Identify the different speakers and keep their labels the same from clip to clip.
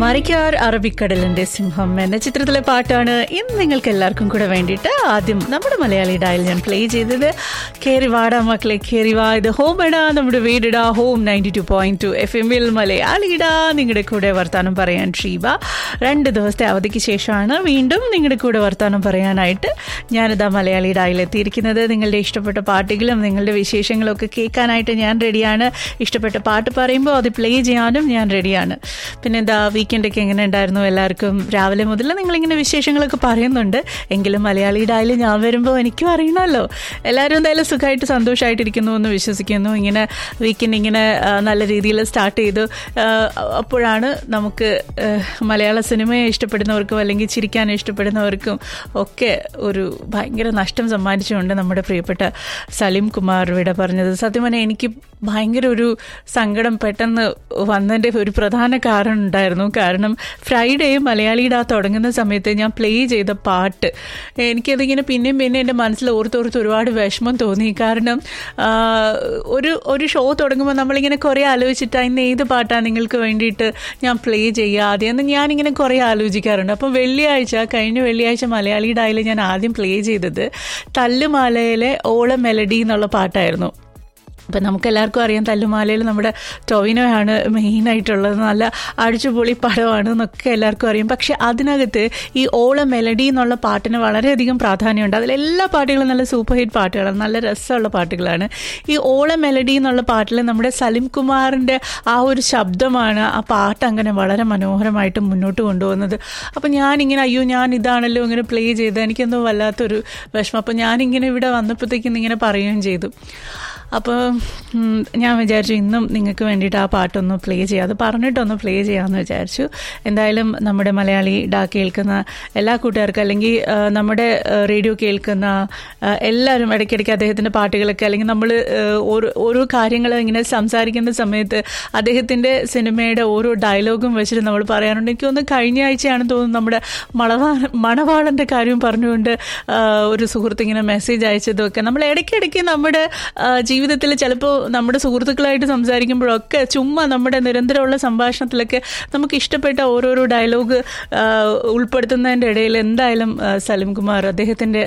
Speaker 1: മറിക്കാർ അറബിക്കടലിന്റെ സിംഹം എന്ന ചിത്രത്തിലെ പാട്ടാണ് ഇന്ന് നിങ്ങൾക്ക് എല്ലാവർക്കും കൂടെ വേണ്ടിയിട്ട് ആദ്യം നമ്മുടെ മലയാളി ഡായിൽ ഞാൻ പ്ലേ ചെയ്തത് കേറി വാടാ മക്കളെ കേറി വാ ഇത് ഹോം ഇടാ നമ്മുടെ വീടിടാ home ninety two point two F എമ്മിൽ മലയാളിടാ നിങ്ങളുടെ കൂടെ വർത്താനം പറയാൻ ഷീബ രണ്ട് ദിവസത്തെ അവധിക്ക് ശേഷമാണ് വീണ്ടും നിങ്ങളുടെ കൂടെ വർത്താനം പറയാനായിട്ട് ഞാനിതാ മലയാളി ഡായിൽ എത്തിയിരിക്കുന്നത് നിങ്ങളുടെ ഇഷ്ടപ്പെട്ട പാട്ടുകളും നിങ്ങളുടെ വിശേഷങ്ങളും ഒക്കെ കേൾക്കാനായിട്ട് ഞാൻ റെഡിയാണ് ഇഷ്ടപ്പെട്ട പാട്ട് പറയുമ്പോൾ അത് പ്ലേ ചെയ്യാനും ഞാൻ റെഡിയാണ് പിന്നെ എന്താ വീക്കെൻഡൊക്കെ എങ്ങനെ ഉണ്ടായിരുന്നു എല്ലാവർക്കും രാവിലെ മുതൽ നിങ്ങളിങ്ങനെ വിശേഷങ്ങളൊക്കെ പറയുന്നുണ്ട് എങ്കിലും മലയാളി ഡായിൽ ഞാൻ വരുമ്പോൾ എനിക്കും അറിയണമല്ലോ എല്ലാവരും എന്തായാലും സുഖമായിട്ട് സന്തോഷമായിട്ടിരിക്കുന്നു എന്ന് വിശ്വസിക്കുന്നു ഇങ്ങനെ വീക്കെൻഡ് ഇങ്ങനെ ആ, നല്ല രീതിയിൽ സ്റ്റാർട്ട് ചെയ്തു ആ, അപ്പോഴാണ് നമുക്ക് ആ, മലയാള സിനിമയെ ഇഷ്ടപ്പെടുന്നവർക്കും അല്ലെങ്കിൽ ചിരിക്കാൻ ഇഷ്ടപ്പെടുന്നവർക്കും ഒക്കെ ഒരു ഭയങ്കര നഷ്ടം സമ്മാനിച്ചുകൊണ്ട് നമ്മുടെ പ്രിയപ്പെട്ട സലീം കുമാർ വിട പറഞ്ഞത് സത്യം പറഞ്ഞാൽ എനിക്ക് ഭയങ്കര ഒരു സങ്കടം പെട്ടെന്ന് വന്നതിൻ്റെ ഒരു പ്രധാന കാരണം ഉണ്ടായിരുന്നു കാരണം ഫ്രൈഡേ മലയാളിയുടെ ആ തുടങ്ങുന്ന സമയത്ത് ഞാൻ പ്ലേ ചെയ്ത പാട്ട് എനിക്കതിങ്ങനെ പിന്നെയും പിന്നെ എൻ്റെ മനസ്സിൽ ഓർത്തോർത്ത് ഒരുപാട് വിഷമം തോന്നി കാരണം ആ, ഒരു ഒരു ഷോ തുടങ്ങുമ്പോൾ നമ്മളിങ്ങനെ കുറേ ആലോചിച്ചിട്ട് ഇന്ന് ഏത് പാട്ടാണ് നിങ്ങൾക്ക് വേണ്ടിയിട്ട് ഞാൻ പ്ലേ ചെയ്യുക ആദ്യം ഞാനിങ്ങനെ കുറേ ആലോചിക്കാറുണ്ട് അപ്പം വെള്ളിയാഴ്ച കഴിഞ്ഞ വെള്ളിയാഴ്ച മലയാളിയുടെ ആയാലും ഞാൻ ആദ്യം പ്ലേ ചെയ്തത് തല്ലുമാലയിലെ ഓള മെലഡി എന്നുള്ള പാട്ടായിരുന്നു അപ്പം നമുക്ക് എല്ലാവർക്കും അറിയാം തല്ലുമാലയിൽ നമ്മുടെ ടൊവിനോയാണ് മെയിനായിട്ടുള്ളത് നല്ല അടിച്ചുപൊളി പടമാണ് എന്നൊക്കെ എല്ലാവർക്കും അറിയാം പക്ഷെ അതിനകത്ത് ഈ ഓള മെലഡി എന്നുള്ള പാട്ടിന് വളരെയധികം പ്രാധാന്യമുണ്ട് അതിലെല്ലാ പാട്ടുകളും നല്ല സൂപ്പർ ഹിറ്റ് പാട്ടുകളാണ് നല്ല രസമുള്ള പാട്ടുകളാണ് ഈ ഓള മെലഡി എന്നുള്ള പാട്ടിൽ നമ്മുടെ സലിം കുമാറിൻ്റെ ആ ഒരു ശബ്ദമാണ് ആ പാട്ട് അങ്ങനെ വളരെ മനോഹരമായിട്ട് മുന്നോട്ട് കൊണ്ടുപോകുന്നത് അപ്പം ഞാനിങ്ങനെ അയ്യോ ഞാൻ ഇതാണല്ലോ ഇങ്ങനെ പ്ലേ ചെയ്ത് എനിക്കെന്തോ വല്ലാത്തൊരു വിഷമം അപ്പം ഞാനിങ്ങനെ ഇവിടെ വന്നപ്പോഴത്തേക്കും ഇങ്ങനെ പറയുകയും ചെയ്തു അപ്പോൾ ഉം, ഞാൻ വിചാരിച്ചു ഇന്നും നിങ്ങൾക്ക് വേണ്ടിയിട്ട് ആ പാട്ടൊന്ന് പ്ലേ ചെയ്യാം അത് പറഞ്ഞിട്ടൊന്ന് പ്ലേ ചെയ്യാമെന്ന് വിചാരിച്ചു എന്തായാലും നമ്മുടെ മലയാളി ഡാ കേൾക്കുന്ന എല്ലാ കൂട്ടുകാർക്കും അല്ലെങ്കിൽ ആ, നമ്മുടെ ആ, റേഡിയോ കേൾക്കുന്ന ആ, എല്ലാവരും ഇടയ്ക്കിടയ്ക്ക് അദ്ദേഹത്തിൻ്റെ പാട്ടുകളൊക്കെ അല്ലെങ്കിൽ നമ്മൾ ഓരോ ഓരോ കാര്യങ്ങൾ ഇങ്ങനെ സംസാരിക്കുന്ന സമയത്ത് അദ്ദേഹത്തിൻ്റെ സിനിമയുടെ ഓരോ ഡയലോഗും വെച്ചിട്ട് നമ്മൾ പറയാറുണ്ട് എനിക്ക് തോന്നുന്നു കഴിഞ്ഞ ആഴ്ചയാണെന്ന് തോന്നുന്നു നമ്മുടെ മണവാ മണവാളൻ്റെ കാര്യം പറഞ്ഞുകൊണ്ട് ആ, ഒരു സുഹൃത്ത് ഇങ്ങനെ മെസ്സേജ് അയച്ചതൊക്കെ നമ്മൾ ഇടയ്ക്കിടയ്ക്ക് നമ്മുടെ ആ, ജീവിതത്തിൽ ചിലപ്പോൾ നമ്മുടെ സുഹൃത്തുക്കളായിട്ട് സംസാരിക്കുമ്പോഴൊക്കെ ചുമ്മാ നമ്മുടെ നിരന്തരമുള്ള സംഭാഷണത്തിലൊക്കെ നമുക്ക് ഇഷ്ടപ്പെട്ട ഓരോരോ ഡയലോഗ് ഉൾപ്പെടുത്തുന്നതിൻ്റെ ഇടയിൽ എന്തായാലും ആ, സലിം കുമാർ അദ്ദേഹത്തിൻ്റെ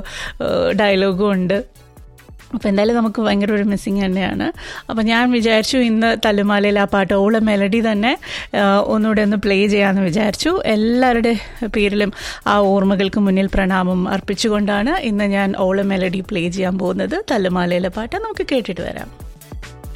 Speaker 1: ഡയലോഗും ഉണ്ട് അപ്പോൾ എന്തായാലും നമുക്ക് ഭയങ്കര ഒരു മിസ്സിങ് തന്നെയാണ് അപ്പോൾ ഞാൻ വിചാരിച്ചു ഇന്ന് തല്ലുമാലയിൽ ആ പാട്ട് ഓള മെലഡി തന്നെ ആ, ഒന്നുകൂടെ ഒന്ന് പ്ലേ ചെയ്യാമെന്ന് വിചാരിച്ചു എല്ലാവരുടെ പേരിലും ആ ഓർമ്മകൾക്ക് മുന്നിൽ പ്രണാമം അർപ്പിച്ചുകൊണ്ടാണ് ഇന്ന് ഞാൻ ഓള മെലഡി പ്ലേ ചെയ്യാൻ പോകുന്നത് തല്ലുമാലയിലെ പാട്ട് നമുക്ക് കേട്ടിട്ട് വരാം